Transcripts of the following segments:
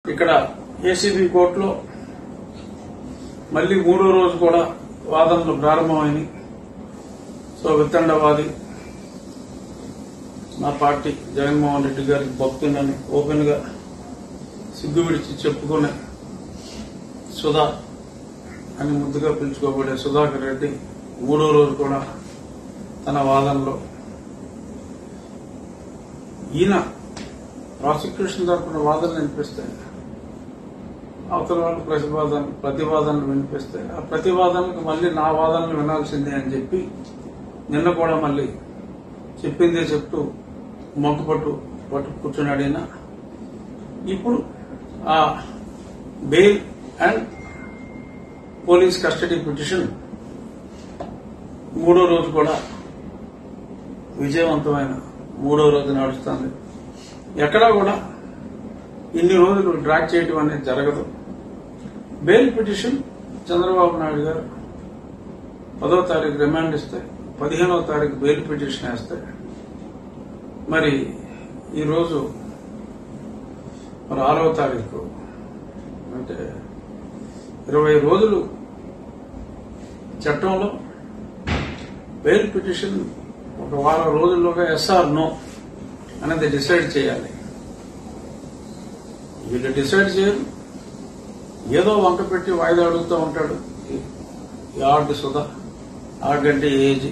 ఇక్కడ ఏసీబీ కోర్టులో మళ్ళీ మూడో రోజు కూడా వాదనలు ప్రారంభమైనవి సో వితండవాది నా పార్టీ జగన్మోహన్ రెడ్డి గారికి భక్తులని ఓపెన్ గా సిగ్గు విడిచి చెప్పుకునే సుధా అని ముద్దుగా పిలుచుకోబడే సుధాకర్ రెడ్డి మూడో రోజు కూడా తన వాదనలో ఈయన ప్రాసిక్యూషన్ తరపున వాదనలు వినిపిస్తే అవతల వాళ్ళు ప్రతివాదన ప్రతివాదనలు వినిపిస్తే ఆ ప్రతివాదనకు మళ్ళీ నా వాదనలు వినాల్సిందే అని చెప్పి నిన్న కూడా మళ్ళీ చెప్పిందే చెప్తూ మొక్కుపట్టు పట్టు కూర్చున్నాడు ఈయన ఇప్పుడు ఆ bail and police custody petition మూడో రోజు కూడా విజయవంతమైన మూడో రోజు నడుస్తుంది ఎక్కడా కూడా ఇన్ని రోజులు డ్రాక్ చేయడం అనేది జరగదు బెయిల్ పిటిషన్ చంద్రబాబు నాయుడు గారు పదో తారీఖు రిమాండ్ ఇస్తే పదిహేనవ తారీఖు బెయిల్ పిటిషన్ వేస్తే మరి ఈరోజు మరి ఆరవ తారీఖు అంటే ఇరవై రోజులు చట్టంలో బెయిల్ పిటిషన్ ఒక వారం రోజుల్లోగా ఎస్ఆర్ నో అనేది డిసైడ్ చేయాలి వీళ్ళు డిసైడ్ చేయరు ఏదో వంక పెట్టి వాయిదా అడుగుతూ ఉంటాడు ఈ ఆర్డ్ సుధా ఆర్డ్ అంటే ఏజ్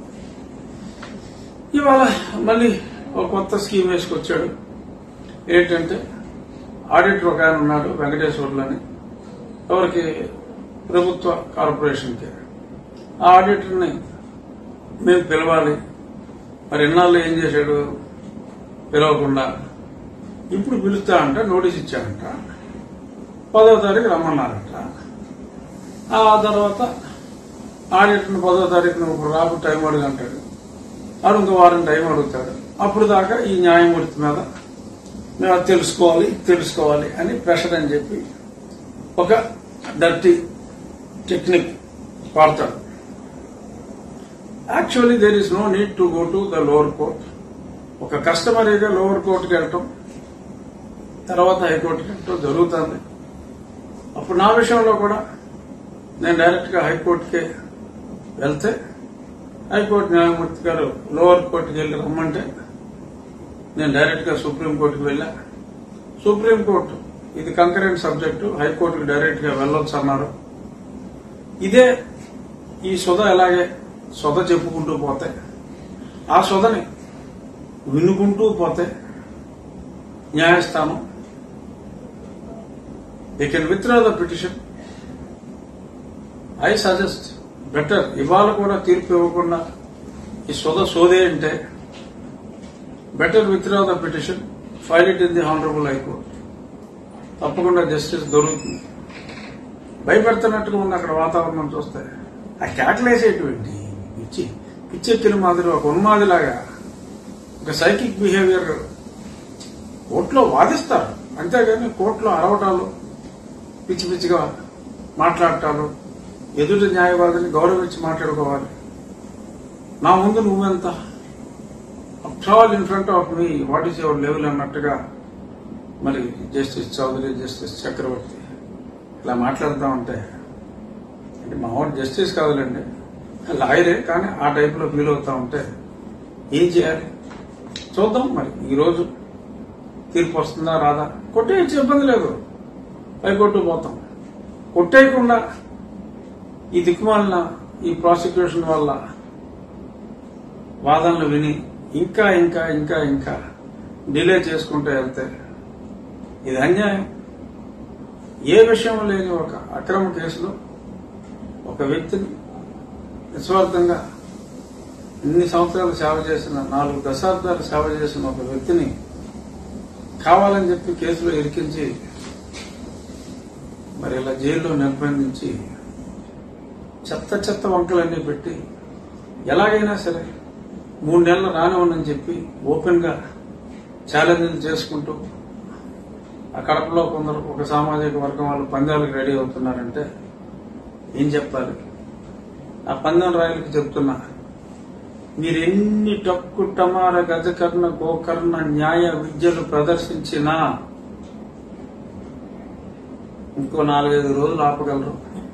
ఇవాళ మళ్ళీ ఒక కొత్త స్కీమ్ వేసుకొచ్చాడు ఏంటంటే ఆడిటర్ ఒక ఆయన ఉన్నాడు వెంకటేశ్వర్లు అని ఎవరికి ప్రభుత్వ కార్పొరేషన్కి ఆ ఆడిటర్ని మేము పిలవాలి మరి ఇన్నాళ్ళు ఏం చేశాడు పిలవకుండా ఇప్పుడు పిలుస్తా అంట నోటీస్ ఇచ్చాడంట పదో తారీఖు రమ్మన్నారంట ఆ తర్వాత ఆడిటర్ని పదో తారీఖున ఇప్పుడు రాకు టైం అడుగు అంటాడు ఆడు ఇంకో వారం టైం అడుగుతాడు అప్పుడు దాకా ఈ న్యాయమూర్తి మీద మేము అది తెలుసుకోవాలి ఇది తెలుసుకోవాలి అని ప్రెషర్ అని చెప్పి ఒక డర్టీ టెక్నిక్ వాడతాడు actually there is no need to go to the lower court ఒక కస్టమరీగా లోవర్ కోర్టుకి వెళ్ళటం తర్వాత హైకోర్టుకి వెళ్ళటం జరుగుతుంది అప్పుడు నా విషయంలో కూడా నేను డైరెక్ట్ గా హైకోర్టుకే వెళ్తే హైకోర్టు న్యాయమూర్తి గారు లోవర్ కోర్టుకి వెళ్ళి రమ్మంటే నేను డైరెక్ట్ గా సుప్రీంకోర్టుకి వెళ్ళా సుప్రీంకోర్టు ఇది కంకరెంట్ సబ్జెక్టు హైకోర్టుకి డైరెక్ట్ గా వెళ్ళొచ్చు అన్నారు ఇదే ఈ సొద ఎలాగే సొద చెప్పుకుంటూ పోతే ఆ సొదని వినుకుంటూ పోతే న్యాయస్థానం they can withdraw the petition I suggest better ఇవాళ కూడా తీర్పు ఇవ్వకుండా ఈ సొద సోదే అంటే better withdraw the petition file it in the honorable high court తప్పకుండా జస్టిస్ దొరుకుతుంది భయపెడుతున్నట్టుగా ఉంది అక్కడ వాతావరణం చూస్తే ఆ కేకలేసేటువంటి పిచ్చి పిచ్చెక్కిన మాదిరి ఒక ఉన్మాదిలాగా ఒక సైకిక్ బిహేవియర్ కోర్టులో వాదిస్తారు అంతేగాని కోర్టులో అరవటాలు పిచ్చి పిచ్చిగా మాట్లాడటాలు ఎదుటి న్యాయవాదిని గౌరవించి మాట్లాడుకోవాలి నా ముందు నువ్వెంత all in front of me what is your level అన్నట్టుగా మరి జస్టిస్ చౌదరి జస్టిస్ చక్రవర్తి ఇలా మాట్లాడుతూ ఉంటే అంటే మా వాడు జస్టిస్ కాదులేండి లాయరే కానీ ఆ టైప్ లో ఫీల్ అవుతా ఉంటే ఏం చేయాలి చూద్దాం మరి ఈ రోజు తీర్పు వస్తుందా రాదా కొట్టేయచ్చు ఇబ్బంది లేదు హైకోర్టు పోతాం కొట్టేయకుండా ఈ దిక్కుమాలిన ఈ ప్రాసిక్యూషన్ వల్ల వాదనలు విని ఇంకా ఇంకా ఇంకా ఇంకా డిలే చేసుకుంటూ వెళ్తే ఇది అన్యాయం ఏ విషయం లేని ఒక అక్రమ కేసులో ఒక వ్యక్తిని నిస్వార్థంగా ఇన్ని సంవత్సరాలు సేవ చేసిన నాలుగు దశాబ్దాలు సేవ చేసిన ఒక వ్యక్తిని కావాలని చెప్పి కేసులో ఇరికించి మరి ఇలా జైల్లో నిర్బంధించి చెత్త చెత్త వంకలన్నీ పెట్టి ఎలాగైనా సరే మూడు నెలలు రానివ్వనని చెప్పి ఓపెన్ గా ఛాలెంజ్లు చేసుకుంటూ ఆ కడపలో కొందరు ఒక సామాజిక వర్గం వాళ్ళు పందాలకు రెడీ అవుతున్నారంటే ఏం చెప్పాలి ఆ పందెం రాయలకి చెప్తున్నా మీరు ఎన్ని టక్కు టమార గజకర్ణ గోకర్ణ న్యాయ విద్యలు ప్రదర్శించినా ఇంకో నాలుగైదు రోజులు ఆపగలరు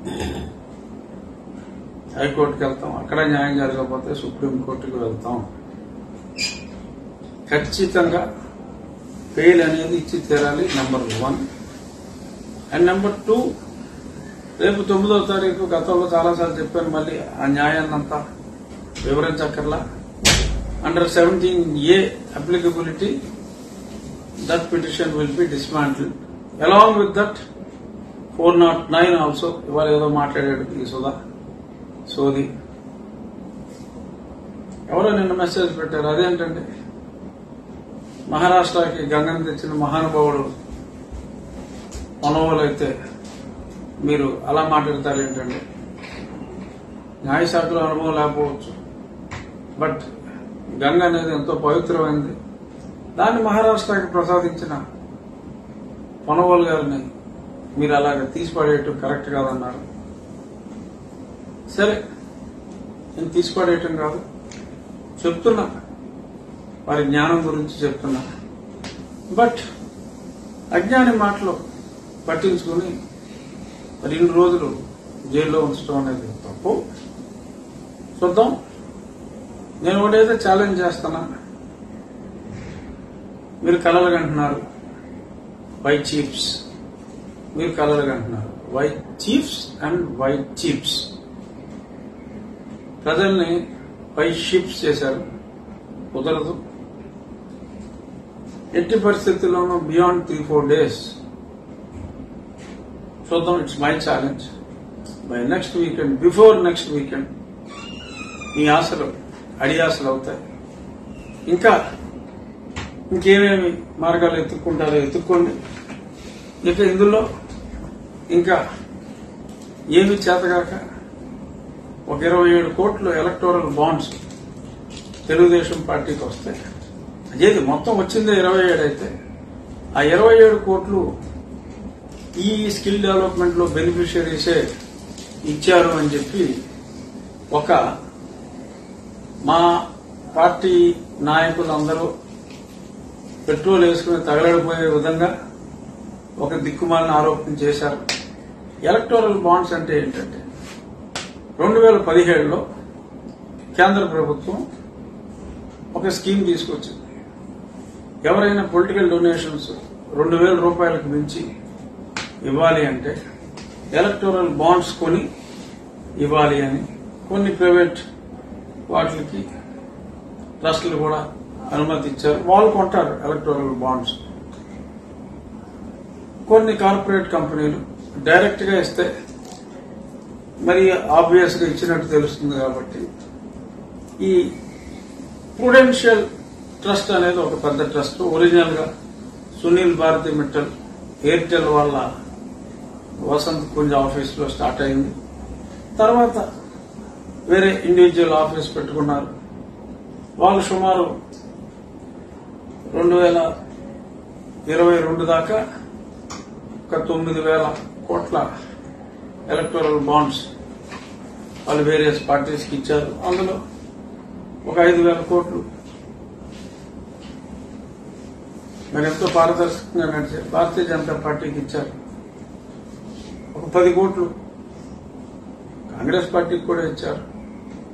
హైకోర్టుకి వెళ్తాం అక్కడ న్యాయం జరగకపోతే సుప్రీంకోర్టుకి వెళ్తాం ఖచ్చితంగా బెయిల్ అనేది ఇచ్చి తీరాలి number one and number two రేపు తొమ్మిదవ తారీఖు గతంలో చాలాసార్లు చెప్పాను మళ్ళీ ఆ న్యాయాన్ని అంతా వివరించక్కర్లా under seventeen A applicability that petition will be dismantle along with that four not nine also ఇవాళ ఏదో మాట్లాడాడు ఈ సుధా సోది ఎవరో నిన్న మెసేజ్ పెట్టారు అదేంటండి మహారాష్ట్రకి గంగను తెచ్చిన మహానుభావుడు మనోహులు అయితే మీరు అలా మాట్లాడతారు ఏంటండి న్యాయశాఖలో అనుభవం లేకపోవచ్చు బట్ గంగ అనేది ఎంతో పవిత్రమైనది దాన్ని మహారాష్ట్రకి ప్రసాదించిన పొనవోలు గారిని మీరు అలాగ తీసిపడేయటం కరెక్ట్ కాదన్నారు సరే నేను తీసిపడేయటం కాదు చెప్తున్నా వారి జ్ఞానం గురించి చెప్తున్నా బట్ అజ్ఞాని మాటలు పట్టించుకుని మరి ఇన్ని రోజులు జైల్లో ఉంచడం అనేది తప్పు చూద్దాం నేను ఒకటైతే ఛాలెంజ్ చేస్తున్నా మీరు కలలు కంటున్నారు వైట్ చీఫ్స్ మీరు కలలు కంటున్నారు white chiefs and white chiefs ప్రజల్ని వైట్ షిప్స్ చేశారు కుదరదు ఎట్టి పరిస్థితుల్లోనూ బియాండ్ త్రీ ఫోర్ డేస్ చూద్దాం it's my challenge by next weekend before next weekend మీ ఆశలు అడి ఆశలు అవుతాయి ఇంకా ఇంకేమేమి మార్గాలు ఎత్తుక్కుంటారో ఎత్తుక్కోండి ఇక ఇందులో ఇంకా ఏమి చేతగాక ఒక ఇరవై ఏడు కోట్లు ఎలక్టోరల్ బాండ్స్ తెలుగుదేశం పార్టీకి వస్తాయి అదేది మొత్తం వచ్చిందే ఇరవై ఏడు అయితే ఆ ఇరవై ఏడు కోట్లు ఈ స్కిల్ డెవలప్మెంట్ లో బెనిఫిషియరీసే ఇచ్చారు అని చెప్పి ఒక మా పార్టీ నాయకులందరూ పెట్రోల్ వేసుకుని తగలడిపోయే విధంగా ఒక దిక్కుమాలిన ఆరోపణ చేశారు ఎలక్టోరల్ బాండ్స్ అంటే ఏంటంటే రెండు వేల పదిహేడులో కేంద్ర ప్రభుత్వం ఒక స్కీమ్ తీసుకొచ్చింది ఎవరైనా పొలిటికల్ డొనేషన్స్ రెండు వేల రూపాయలకు మించి ఇవ్వాలి అంటే ఎలక్టోరల్ బాండ్స్ కొని ఇవ్వాలి అని కొన్ని ప్రైవేట్ వాటికి ట్రస్టులు కూడా అనుమతి ఇచ్చారు వాళ్ళు కొంటారు ఎలక్టోరల్ బాండ్స్ కొన్ని కార్పొరేట్ కంపెనీలు డైరెక్ట్ గా ఇస్తే మరి ఆబ్వియస్ గా ఇచ్చినట్టు తెలుస్తుంది కాబట్టి ఈ ప్రుడెన్షియల్ ట్రస్ట్ అనేది ఒక పెద్ద ట్రస్ట్ ఒరిజినల్ గా సునీల్ భారతి మిట్టల్ ఎయిర్టెల్ వాళ్ళ వసంత్ కుంజ్ ఆఫీస్ లో స్టార్ట్ అయింది తర్వాత వేరే ఇండివిజువల్ ఆఫీస్ పెట్టుకున్నారు వాళ్ళు సుమారు రెండు వేల ఇరవై రెండు దాకా ఒక తొమ్మిది వేల కోట్ల ఎలక్టోరల్ బాండ్స్ వాళ్ళు వేరియస్ పార్టీస్కి ఇచ్చారు అందులో ఒక ఐదు వేల కోట్లు మరి ఎంతో పారదర్శకంగా నడిచే భారతీయ జనతా పార్టీకి ఇచ్చారు ఒక పది కోట్లు కాంగ్రెస్ పార్టీకి కూడా ఇచ్చారు